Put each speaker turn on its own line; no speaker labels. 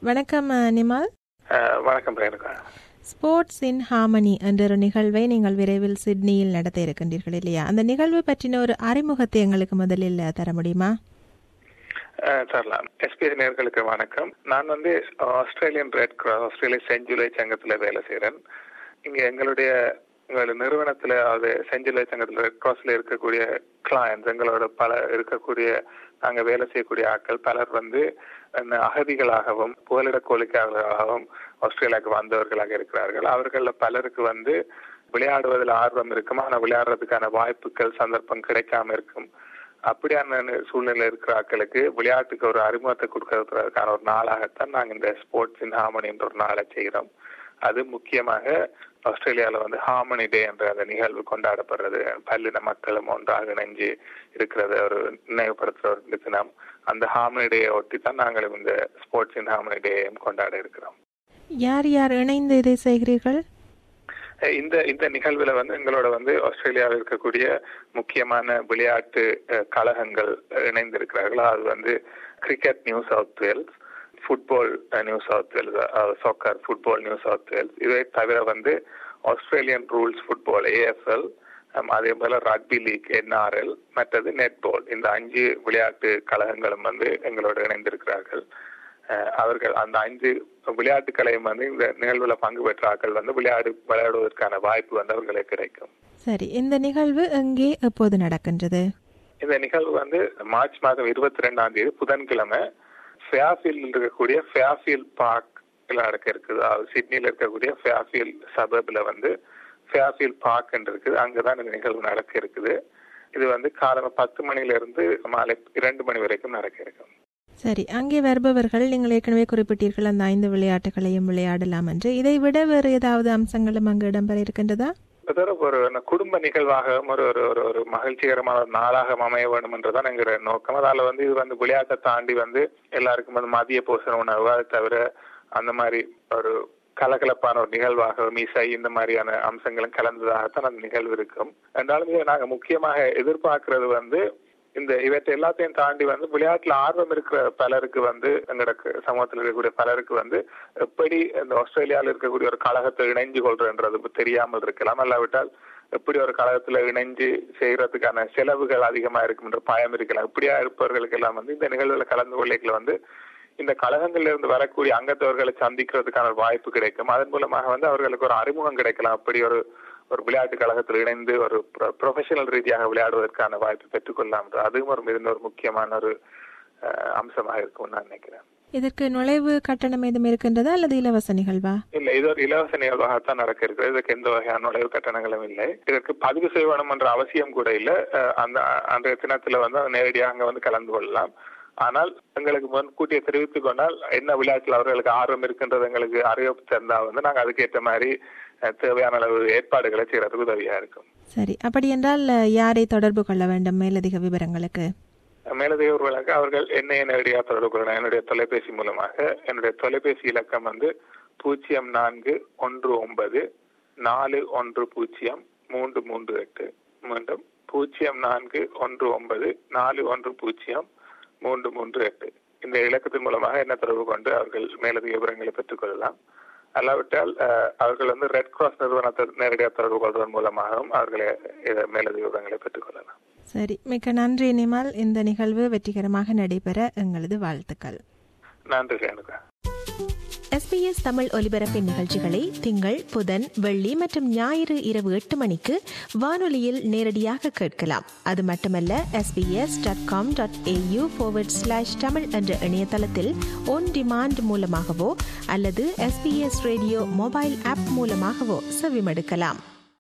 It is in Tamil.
வணக்கம் அஹ், நிமால்
அஹ், வணக்கம் ரேணுகா
ஸ்போர்ட்ஸ் இன் ஹார்மனி என்ற ஒரு நிகழ்வை நீங்கள் விரைவில் சிட்னியில் நடத்த இருக்கின்றீர்கள் இல்லையா அந்த நிகழ்வு பற்றின ஒரு அறிமுகத்தை எங்களுக்கு முதலில் தர முடியுமா
அஹ், தரலாம் எஸ்பிஎஸ் நேர்களுக்கு வணக்கம் நான் வந்து ஆஸ்திரேலியன் ரெட் கிராஸ் ஆஸ்திரேலிய செஞ்சுலை சங்கத்துல வேலை செய்றேன் இங்க எங்களுடைய எங்களுடைய நிறுவனத்துல அது செஞ்சுலை சங்கத்துல ரெட் கிராஸ்ல இருக்கக்கூடிய கிளையன்ஸ் எங்களோட பல இருக்கக்கூடிய நாங்க வேலை செய்யக்கூடிய ஆட்கள் பலர் வந்து அஹ், அகதிகளாகவும் புகலிட கோரிக்கையாளர்களாகவும் ஆஸ்திரேலியாவுக்கு வந்தவர்களாக இருக்கிறார்கள் அவர்கள பலருக்கு வந்து விளையாடுவதில் ஆர்வம் இருக்கும் ஆனால் விளையாடுறதுக்கான வாய்ப்புகள் சந்தர்ப்பம் கிடைக்காம இருக்கும் அப்படியான நி- சூழ்நிலை இருக்கிற ஆட்களுக்கு விளையாட்டுக்கு ஒரு அறிமுகத்தை கொடுக்கறதுக்கான ஒரு நாளாகத்தான் நாங்க இந்த ஸ்போர்ட்ஸ் இன் ஹார்மனி என்ற ஒரு நாளை செய்கிறோம் அது முக்கியமாக ஆஸ்திரேலியால வந்து ஹார்மனி டே என்ற அந்த நிகழ்வு கொண்டாடப்படுறது பல்லின மக்களும் ஒன்றாக இணைஞ்சு இருக்கிறத ஒரு நினைவுபடுத்துற ஒரு தினம் அந்த ஹார்மனி டேயை ஒட்டி தான் நாங்களும் இந்த ஸ்போர்ட்ஸ் இன் ஹார்மனி டேயும் கொண்டாட இருக்கிறோம்
யார் யார் இணைந்து இதை செய்கிறீர்கள்
அஹ் இந்த இந்த நிகழ்வுல வந்து எங்களோட வந்து ஆஸ்திரேலியாவில் இருக்கக்கூடிய முக்கியமான விளையாட்டு அஹ், கழகங்கள் அஹ், இணைந்திருக்கிறார்கள் அது வந்து cricket New South Wales football New South Wales soccer football New South Wales இதை தவிர வந்து ஆஸ்திரேலியன் ரூல்ஸ் ஃபுட்பால் ஏஎஃப்எல் அதே போல ரக்பி லீக் என்ஆர்எல் மற்றது நெட்பால் இந்த அஞ்சு விளையாட்டு கழகங்களும் வந்து எங்களோட இணைந்திருக்கிறார்கள் அஹ் அவர்கள் அந்த அஞ்சு விளையாட்டுகளையும் வந்து இந்த நிகழ்வுல பங்கு பெற்ற ஆட்கள் வந்து விளையாடு விளையாடுவதற்கான வாய்ப்பு வந்து அவர்களுக்கு கிடைக்கும்
சரி இந்த நிகழ்வு எங்கே எப்போது நடக்கின்றது
இந்த நிகழ்வு வந்து மார்ச் மாதம் இருபத்தி ரெண்டாம் தேதி புதன்கிழமை ஃபேஃபீல்டில் இருக்கக்கூடிய ஃபேஃபீல் பார்க் நடக்க இருக்குது அதாவது சிட்னில இருக்கக்கூடிய ஃபேஃபீல் சபர்ப்ல வந்து ஃபேஃபீல் பார்க் இருக்குது அங்கதான் இந்த நிகழ்வு நடக்க இருக்குது இது வந்து காலை பத்து மணில இருந்து மாலை இரண்டு மணி வரைக்கும் நடக்க இருக்கும்
சரி அங்கே வருபவர்கள் நீங்கள் ஏற்கனவே குறிப்பிட்டீர்கள் அந்த ஐந்து விளையாட்டுகளையும் விளையாடலாம் என்று இதை விட வேறு ஏதாவது அம்சங்களும் அங்கு இடம்பெற இருக்கின்றதா
அதோட ஒரு ஒரு குடும்ப நிகழ்வாகவும் ஒரு ஒரு ஒரு ஒரு மகிழ்ச்சிகரமான ஒரு நாளாக அமைய வேண்டும் என்றுதான் எங்கிற நோக்கம் அதால வந்து இது வந்து விளையாட்டை தாண்டி வந்து எல்லாருக்கும் வந்து மதிய போஷண உணவு அதை தவிர அந்த மாதிரி ஒரு கலகலப்பான ஒரு நிகழ்வாகவும் இசை இந்த மாதிரியான அம்சங்களும் கலந்ததாகத்தான் அந்த நிகழ்வு இருக்கும் என்றாலும் இதை நாங்க முக்கியமாக எதிர்பார்க்கிறது வந்து இந்த இவற்றை எல்லாத்தையும் தாண்டி வந்து விளையாட்டுல ஆர்வம் இருக்கிற பலருக்கு வந்து எங்களோட சமூகத்தில் இருக்கக்கூடிய பலருக்கு வந்து எப்படி இந்த ஆஸ்திரேலியாவில் இருக்கக்கூடிய ஒரு கழகத்தை இணைஞ்சு கொள்றன்றது தெரியாமல் இருக்கலாம் அல்லாவிட்டால் எப்படி ஒரு கழகத்துல இணைஞ்சு செய்யறதுக்கான செலவுகள் அதிகமா இருக்கும் என்ற பயம் இருக்கலாம் இப்படியா இருப்பவர்களுக்கு எல்லாம் வந்து இந்த நிகழ்வுல கலந்து கொள்ளைகள் வந்து இந்த கழகங்கள்ல இருந்து வரக்கூடிய அங்கத்தவர்களை சந்திக்கிறதுக்கான ஒரு வாய்ப்பு கிடைக்கும் அதன் மூலமாக வந்து அவர்களுக்கு ஒரு அறிமுகம் கிடைக்கலாம் அப்படி ஒரு ஒரு விளையாட்டு கழகத்தில் இணைந்து ஒரு ப்ரொஃபஷனல் ரீதியாக விளையாடுவதற்கான வாய்ப்பு பெற்றுக்கொள்ளலாம் அதுவும் ஒரு மிகுந்த ஒரு முக்கியமான ஒரு அஹ், அம்சமாக இருக்கும் நான் நினைக்கிறேன்
இதற்கு நுழைவு கட்டணம் ஏதும் இருக்கின்றதா அல்லது இலவச நிகழ்வா
இல்ல இது ஒரு இலவச நிகழ்வாகத்தான் நடக்க இருக்கிறது இதுக்கு எந்த வகையான நுழைவு கட்டணங்களும் இல்லை இதற்கு பதிவு செய்ய வேணும் என்ற அவசியம் கூட இல்லை அஹ், அந்த அன்றைய தினத்துல வந்து அதை நேரடியாக அங்க வந்து கலந்து கொள்ளலாம் ஆனால் எங்களுக்கு முன்கூட்டியே தெரிவித்துக் கொண்டால் என்ன விளையாட்டில் அவர்களுக்கு ஆர்வம் இருக்கின்றது எங்களுக்கு அறிவிப்பு தந்தா வந்து நாங்க அதுக்கேற்ற மாதிரி அஹ், தேவையான அளவு ஏற்பாடுகளை செய்யறதுக்கு உதவியா இருக்கும்
சரி அப்படி என்றால் அஹ், யாரை தொடர்பு கொள்ள வேண்டும் மேலதிக விவரங்களுக்கு
மேலதிகர்களுக்கு அவர்கள் என்னைய நேரடியாக தொடர்பு கொள்ளலாம் என்னுடைய தொலைபேசி மூலமாக என்னுடைய தொலைபேசி இலக்கம் வந்து பூஜ்ஜியம் நான்கு ஒன்று ஒன்பது நாலு ஒன்று பூஜ்ஜியம் மூன்று மூன்று எட்டு மீண்டும் பூஜ்ஜியம் நான்கு ஒன்று ஒன்பது நாலு ஒன்று பூஜ்ஜியம் மூன்று மூன்று எட்டு இந்த இலக்கத்தின் மூலமாக என்ன தொடர்பு கொண்டு அவர்கள் மேலதிக விவரங்களை பெற்றுக் கொள்ளலாம் அல்லாவிட்டால் அஹ், அவர்கள் வந்து ரெட் கிராஸ் நிறுவனத்தை நேரடியாக தொடர்பு கொள்வதன் மூலமாகவும் அவர்களை இத மேலதிக விவரங்களை பெற்றுக் கொள்ளலாம்
சரி மிக்க நன்றி நிமால் இந்த நிகழ்வு வெற்றிகரமாக நடைபெற எங்களது வாழ்த்துக்கள்
நன்றி ரேணுகா
எஸ்பிஎஸ் தமிழ் ஒலிபரப்பின் நிகழ்ச்சிகளை திங்கள் புதன் வெள்ளி மற்றும் ஞாயிறு இரவு எட்டு மணிக்கு வானொலியில் நேரடியாக கேட்கலாம் அது மட்டுமல்ல SBS dot com dot AU slash Tamil என்ற இணையதளத்தில் ஒன் டிமாண்ட் மூலமாகவோ அல்லது எஸ்பிஎஸ் ரேடியோ மொபைல் ஆப் மூலமாகவோ செவிமடுக்கலாம்